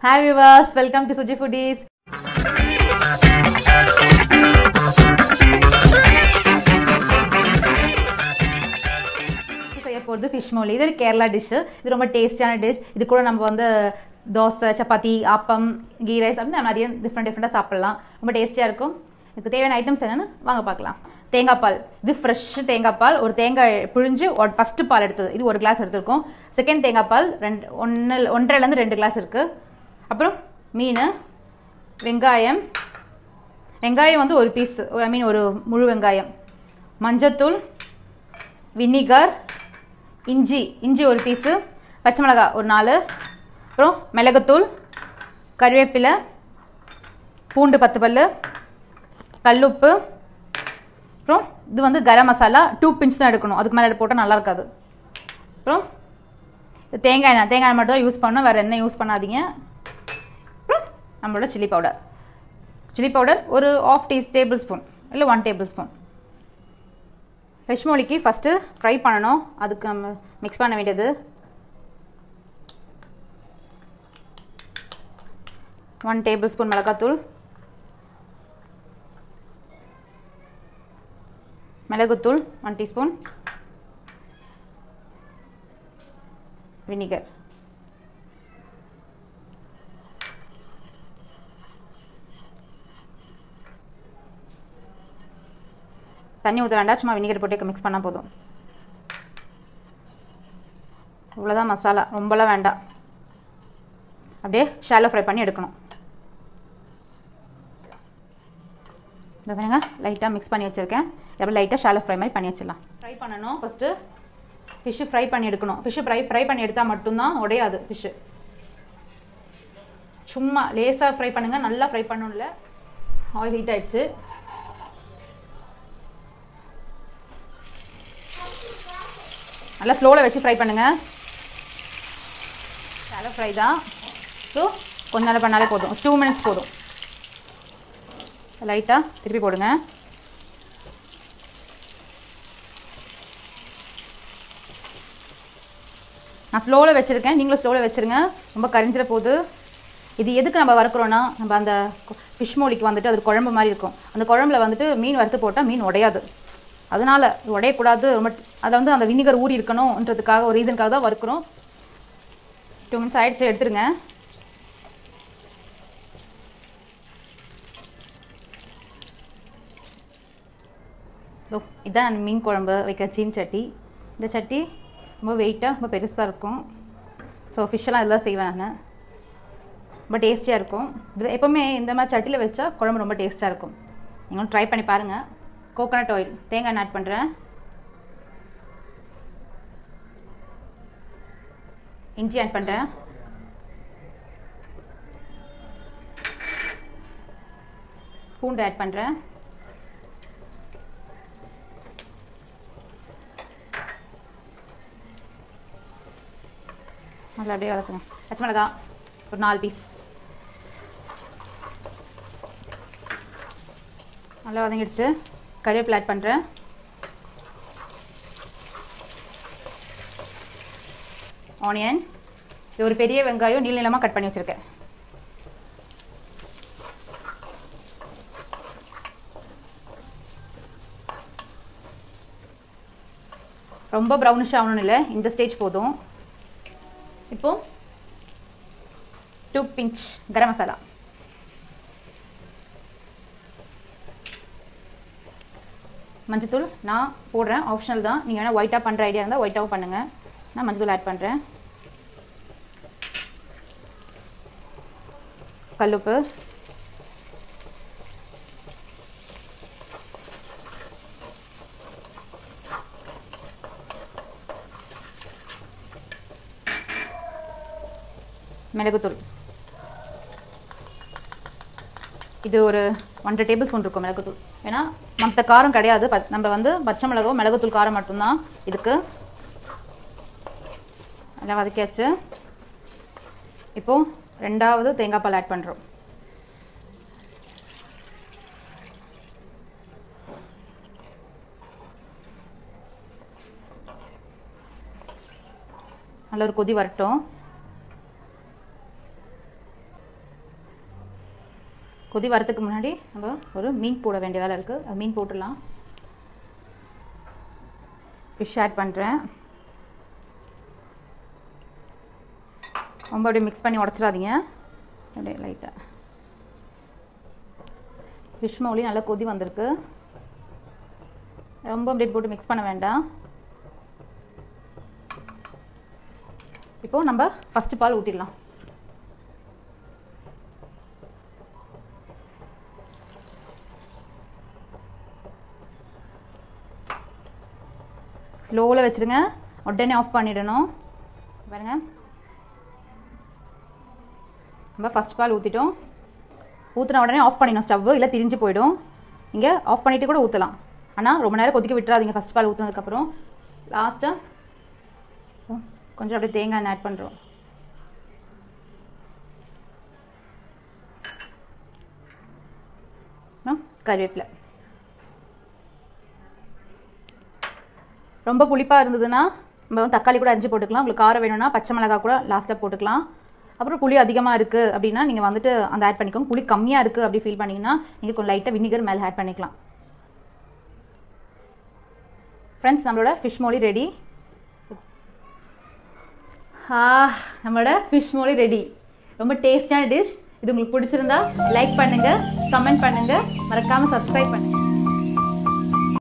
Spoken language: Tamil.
ஹாய் விவாஸ் வெல்கம் டு சுஜி ஃபுடீஸ் செய்ய போகிறது ஃபிஷ் மோலி இது ஒரு கேரளா டிஷ்ஷு இது ரொம்ப டேஸ்டியான டிஷ் இது கூட நம்ம வந்து தோசை சப்பாத்தி ஆப்பம் கீ ரைஸ் அப்படின்னு நிறைய டிஃப்ரெண்ட் டிஃப்ரெண்ட்டாக சாப்பிட்லாம் ரொம்ப டேஸ்டியாக இருக்கும் இதுக்கு தேவையான ஐட்டம்ஸ் என்னென்னு வாங்க பார்க்கலாம் தேங்காய் பால் இது ஃப்ரெஷ் தேங்காய் பால் ஒரு தேங்காய் புழிஞ்சு ஃபஸ்ட்டு பால் எடுத்தது இது ஒரு கிளாஸ் எடுத்திருக்கோம் செகண்ட் தேங்காய் பால் ரெண்டு ஒன்று ஒன்றரைலேருந்து ரெண்டு கிளாஸ் இருக்குது அப்புறம் மீன் வெங்காயம் வெங்காயம் வந்து ஒரு பீஸ் ஐ மீன் ஒரு முழு வெங்காயம் மஞ்சத்தூள் வினிகர் இஞ்சி இஞ்சி ஒரு பீஸு பச்சை மிளகாய் ஒரு நாலு அப்புறம் மிளகுத்தூள் கருவேப்பிலை பூண்டு பத்து பல் கல்லுப்பு அப்புறம் இது வந்து கரம் மசாலா டூ பிஞ்ச் தான் எடுக்கணும் அதுக்கு மேலே போட்டால் நல்லா இருக்காது அப்புறம் இது தேங்காய் எண்ணெய் தேங்காய் எண்ணெய் மட்டும் தான் யூஸ் பண்ணணும் வேறு எண்ணெய் யூஸ் பண்ணாதீங்க அப்புறம் நம்மளோட சில்லி பவுடர் சில்லி பவுடர் ஒரு ஆஃப் டீ டேபிள் ஸ்பூன் இல்லை ஒன் டேபிள் ஸ்பூன் ஃபிஷ் மோலிக்கு ஃபஸ்ட்டு ஃப்ரை பண்ணணும் அதுக்கு நம்ம மிக்ஸ் பண்ண வேண்டியது ஒன் டேபிள் ஸ்பூன் மிளகாத்தூள் மிளகுத்தூள் ஒன் டீஸ்பூன் வினிகர் தண்ணி ஊற்ற வேண்டாம் சும்மா வினிகர் போட்டு மிக்ஸ் பண்ணால் போதும் இவ்வளோதான் மசாலா ரொம்பலாம் வேண்டாம் அப்படியே ஷாலோ ஃப்ரை பண்ணி எடுக்கணும் இந்த பாருங்க லைட்டாக மிக்ஸ் பண்ணி வச்சுருக்கேன் அப்படியே லைட்டாக ஷாலோ ஃப்ரை மாதிரி பண்ணி வச்சிடலாம் ஃப்ரை பண்ணணும் ஃபஸ்ட்டு ஃபிஷ்ஷு ஃப்ரை பண்ணி எடுக்கணும் ஃபிஷ்ஷு ஃப்ரை ஃப்ரை பண்ணி எடுத்தால் மட்டும்தான் உடையாது ஃபிஷ்ஷு சும்மா லேசாக ஃப்ரை பண்ணுங்கள் நல்லா ஃப்ரை பண்ணணும்ல ஆயில் ஹீட் ஆயிடுச்சு நல்லா ஸ்லோவில் வச்சு ஃப்ரை பண்ணுங்கள் ஷாலோ ஃப்ரை தான் ஸோ கொஞ்ச நேரம் பண்ணாலே போதும் டூ மினிட்ஸ் போதும் லைட்டாக திருப்பி போடுங்க நான் ஸ்லோவில் வச்சுருக்கேன் நீங்களும் ஸ்லோவில் வச்சுருங்க ரொம்ப கரிஞ்சிட போகுது இது எதுக்கு நம்ம வறுக்கிறோன்னா நம்ம அந்த ஃபிஷ் மோலிக்கு வந்துட்டு அது குழம்பு மாதிரி இருக்கும் அந்த குழம்புல வந்துட்டு மீன் வறுத்து போட்டால் மீன் உடையாது அதனால் உடையக்கூடாது ரொம்ப அதை வந்து அந்த வினிகர் ஊறி இருக்கணுன்றதுக்காக ஒரு ரீசனுக்காக தான் வறுக்கிறோம் டூ மினிட்ஸ் ஆயிடுச்சு எடுத்துருங்க ஓ இதான் மீன் குழம்பு வைக்கிற சீன் சட்டி இந்த சட்டி ரொம்ப வெயிட்டாக ரொம்ப பெருசாக இருக்கும் ஸோ ஃபிஷ்ஷெல்லாம் இதெல்லாம் செய்வேன் நான் ரொம்ப டேஸ்டியாக இருக்கும் இது எப்போவுமே இந்த மாதிரி சட்டியில் வச்சா குழம்பு ரொம்ப டேஸ்ட்டாக இருக்கும் நீங்களும் ட்ரை பண்ணி பாருங்கள் கோகோனட் ஆயில் தேங்காய் எண்ணெய் ஆட் பண்ணுறேன் இஞ்சி ஆட் பண்ணுறேன் பூண்டு ஆட் பண்ணுறேன் நல்லா அப்படியே வதக்குங்க பச்சை மிளகா ஒரு நாலு பீஸ் நல்லா வதங்கிடுச்சு கறிவேப்பிலை ஆட் பண்ணுறேன் ஆனியன் இது ஒரு பெரிய வெங்காயம் நீள நீளமாக கட் பண்ணி வச்சுருக்கேன் ரொம்ப ப்ரௌனிஷ் ஆகணும்னு இல்லை இந்த ஸ்டேஜ் போதும் இப்போ டூ பிஞ்ச் கரம் மசாலா மஞ்சத்தூள் நான் போடுறேன் ஆப்ஷனல் தான் நீங்கள் வேணால் ஒயிட்டாக பண்ணுற ஐடியா இருந்தால் ஒயிட்டாகவும் பண்ணுங்கள் நான் மஞ்சத்தூள் ஆட் பண்ணுறேன் கல்லுப்பு மிளகுத்தூள் இது ஒரு ஒன்றரை டேபிள் ஸ்பூன் இருக்கும் மிளகுத்தூள் ஏன்னா மற்ற காரம் கிடையாது ப- நம்ம வந்து பச்சை மிளகோ மிளகுத்தூள் காரம் மட்டும்தான் இதுக்கு எல்லாம் வதக்கியாச்சு இப்போ ரெண்டாவது தேங்காய் பால் ஆட் பண்ணுறோம் நல்ல ஒரு கொதி வரட்டும் கொதி வரதுக்கு முன்னாடி நம்ம ஒரு மீன் போட வேண்டிய வேலை இருக்குது அது மீன் போட்டுடலாம் ஃபிஷ் ஆட் பண்ணுறேன் ரொம்ப அப்படியே மிக்ஸ் பண்ணி உடச்சிடாதீங்க அப்படியே லைட்டாக ஃபிஷ் மௌலி நல்லா கொதி வந்திருக்கு ரொம்ப அப்படியே போட்டு மிக்ஸ் பண்ண வேண்டாம் இப்போது நம்ம ஃபஸ்ட்டு பால் ஊற்றிடலாம் ஸ்லோவில் வச்சுருங்க உடனே ஆஃப் பண்ணிடணும் பாருங்க நம்ம ஃபஸ்ட் பால் ஊற்றிட்டோம் ஊற்றின உடனே ஆஃப் பண்ணிடணும் ஸ்டவ்வு இல்லை திரிஞ்சு போயிடும் இங்கே ஆஃப் பண்ணிவிட்டு கூட ஊற்றலாம் ஆனால் ரொம்ப நேரம் கொதிக்க விட்டுறாதீங்க ஃபஸ்ட் பால் ஊற்றினதுக்கப்புறம் லாஸ்ட்டாக கொஞ்சம் அப்படியே தேங்காய் எண்ணெய் ஆட் பண்ணுறோம் கருவேப்பிலை ரொம்ப புளிப்பாக இருந்ததுன்னா நம்ம வந்து தக்காளி கூட அரிஞ்சு போட்டுக்கலாம் உங்களுக்கு காரம் வேணும்னா பச்சை மிளகாய் கூட லாஸ்ட்டில் போட்டுக்கலாம் அப்புறம் புளி அதிகமாக இருக்குது அப்படின்னா நீங்கள் வந்துட்டு அந்த ஆட் பண்ணிக்கோங்க புளி கம்மியாக இருக்குது அப்படி ஃபீல் பண்ணிங்கன்னா நீங்கள் கொஞ்சம் லைட்டாக வினிகர் மேலே ஆட் பண்ணிக்கலாம் ஃப்ரெண்ட்ஸ் நம்மளோட ஃபிஷ் மோலி ரெடி ஆ நம்மளோட ஃபிஷ் மோலி ரெடி ரொம்ப டேஸ்டியான டிஷ் இது உங்களுக்கு பிடிச்சிருந்தா லைக் பண்ணுங்கள் கமெண்ட் பண்ணுங்கள் மறக்காமல் சப்ஸ்கிரைப் பண்ணுங்கள்